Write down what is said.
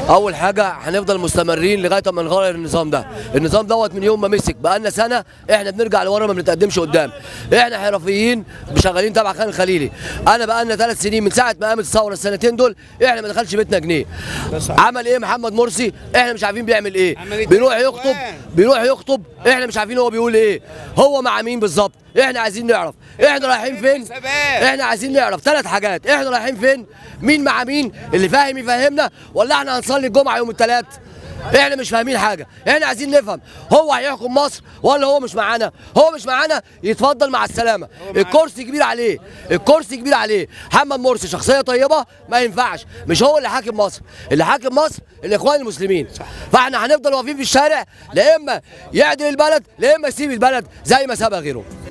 اول حاجه هنفضل مستمرين لغايه ما نغير النظام ده النظام دوت من يوم ما مسك بقالنا سنه احنا بنرجع لورا ما بنتقدمش قدام احنا حرفيين شغالين تبع خان الخليلي انا بقالنا ثلاث سنين من ساعه ما قامت الثوره السنتين دول احنا ما دخلش بيتنا جنيه عمل ايه محمد مرسي احنا مش عارفين بيعمل ايه عملية بيروح الإخوان. يخطب بيروح يخطب احنا مش عارفين هو بيقول ايه هو مع مين بالظبط احنا عايزين نعرف احنا رايحين فين ثبات. احنا عايزين نعرف ثلاث حاجات احنا رايحين فين مين مع مين اللي فاهم يفهمنا ولا احنا هنصلي الجمعه يوم الثلاث احنا مش فاهمين حاجه احنا عايزين نفهم هو هيحكم مصر ولا هو مش معانا هو مش معانا يتفضل مع السلامه الكرسي كبير عليه الكرسي كبير عليه محمد مرسي شخصيه طيبه ما ينفعش مش هو اللي حاكم مصر اللي حاكم مصر الاخوان المسلمين فاحنا هنفضل واقفين في الشارع لا اما يعدل البلد لا اما يسيب البلد زي ما سابها غيره